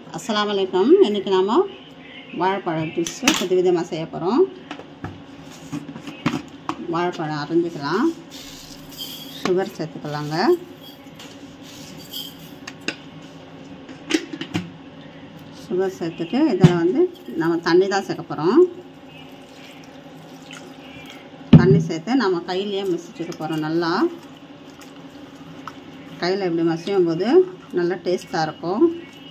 அஸ்ஸலாமு அலைக்கும் இன்றைக்கி நாம் வாழைப்பழம் ஜூஸு புது விதமாக செய்ய போகிறோம் வாழைப்பழம் அரைஞ்சிக்கலாம் சுகர் சேர்த்துக்கலாங்க சுகர் சேர்த்துட்டு இதில் வந்து நம்ம தண்ணி தான் சேர்க்க போகிறோம் தண்ணி சேர்த்து நம்ம கையிலேயே மசிச்சுக்க போகிறோம் நல்லா கையில் இப்படி மசியும் போது நல்லா டேஸ்ட்டாக இருக்கும்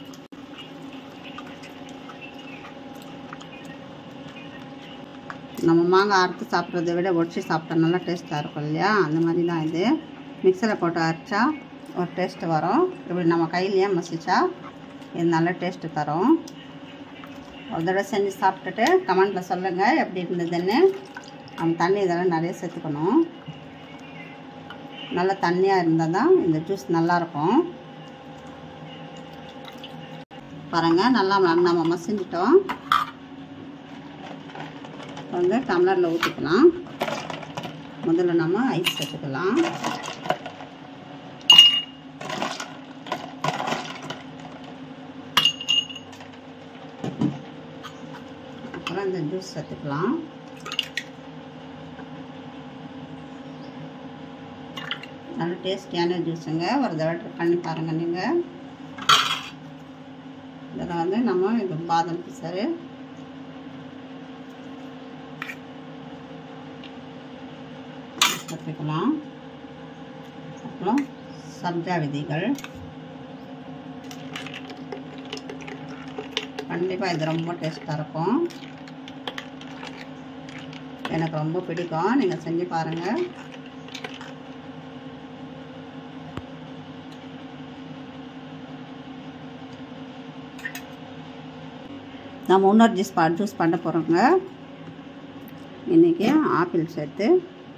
நம்ம மாங்காய் அரைச்சி சாப்பிட்றத விட உடச்சி சாப்பிட்டா நல்லா டேஸ்ட்டாக இருக்கும் இல்லையா அந்த மாதிரி தான் இது மிக்சரில் போட்டு அரைச்சா ஒரு டேஸ்ட்டு வரும் இப்படி நம்ம கையிலேயே மசிச்சா இது நல்ல டேஸ்ட்டு தரும் ஒரு தடவை செஞ்சு சாப்பிட்டுட்டு கமெண்ட்டில் சொல்லுங்கள் எப்படி இருந்ததுன்னு அந்த தண்ணி இதெல்லாம் நிறைய சேர்த்துக்கணும் நல்லா தண்ணியாக இருந்தால் தான் இந்த ஜூஸ் நல்லாயிருக்கும் பாருங்கள் நல்லா நம்ம மசிஞ்சிட்டோம் வந்து டம்ளரில் ஊற்றிக்கலாம் முதல்ல நம்ம ஐஸ் சேர்த்துக்கலாம் அப்புறம் இந்த ஜூஸ் சேர்த்துக்கலாம் நல்ல டேஸ்டியான ஜூஸுங்க ஒரு தடவை ட்ரை பண்ணி பாருங்கள் நீங்கள் இதில் வந்து நம்ம இது பாதாம் பிசரு சேர்த்துக்கலாம் அப்புறம் சப்ஜா விதைகள் கண்டிப்பாக இது ரொம்ப டேஸ்ட்டாக இருக்கும் எனக்கு ரொம்ப பிடிக்கும் நீங்கள் செஞ்சு பாருங்கள் நம்ம இன்னொரு ஜூஸ் பா ஜூஸ் பண்ண போகிறோங்க இன்றைக்கி ஆப்பிள் சேர்த்து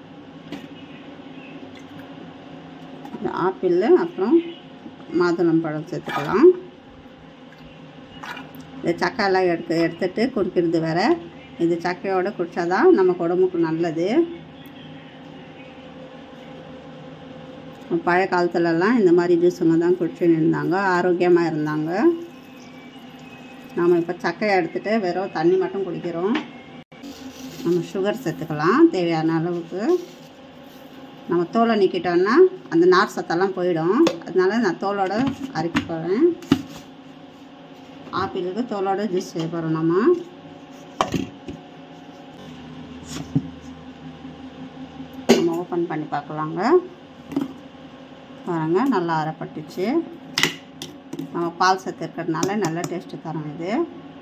இந்த ஆப்பிள் அப்புறம் மாதுளம் பழம் சேர்த்துக்கலாம் இந்த சக்கையெல்லாம் எடுத்து எடுத்துட்டு குடிக்கிறது வேற இது சக்கையோடு குடித்தாதான் நமக்கு உடம்புக்கு நல்லது பழைய காலத்துலலாம் இந்த மாதிரி ஜூஸுங்க தான் குடிச்சுன்னு இருந்தாங்க ஆரோக்கியமாக இருந்தாங்க நாம் இப்போ சக்கையை எடுத்துகிட்டு வெறும் தண்ணி மட்டும் குடிக்கிறோம் நம்ம சுகர் சேர்த்துக்கலாம் தேவையான அளவுக்கு நம்ம தோலை நீக்கிட்டோன்னா அந்த நார் சத்தெல்லாம் போயிடும் அதனால நான் தோலோட அரைக்க போகிறேன் ஆப்பிளுக்கு தோலோட ஜூஸ் செய்ய போகிறோம் நம்ம நம்ம ஓப்பன் பண்ணி பார்க்கலாங்க பாருங்க நல்லா அரைப்பட்டுச்சு நம்ம பால் சத்து இருக்கிறதுனால நல்ல டேஸ்ட்டு தரும் இது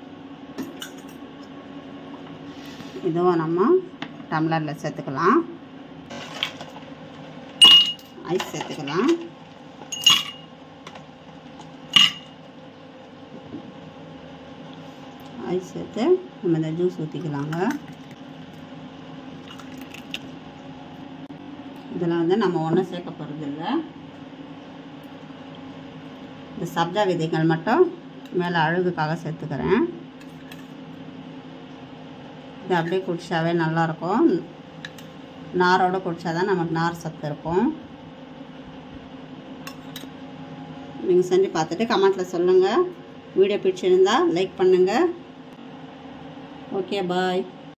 இதுவும் நம்ம டம்ளரில் சேர்த்துக்கலாம் ஐஸ் சேர்த்துக்கலாம் ஐஸ் சேர்த்து நம்ம இந்த ஜூஸ் ஊற்றிக்கலாங்க இதில் வந்து நம்ம ஒன்றும் சேர்க்க போகிறது இல்லை இந்த சப்ஜா விதைகள் மட்டும் மேலே அழகுக்காக சேர்த்துக்கிறேன் இது அப்படியே குடிச்சாவே நல்லாயிருக்கும் நாரோடு குடித்தா தான் நமக்கு நார் சத்து இருக்கும் நீங்கள் செஞ்சு பார்த்துட்டு கமெண்ட்டில் சொல்லுங்கள் வீடியோ பிடிச்சிருந்தா லைக் பண்ணுங்கள் ஓகே பாய்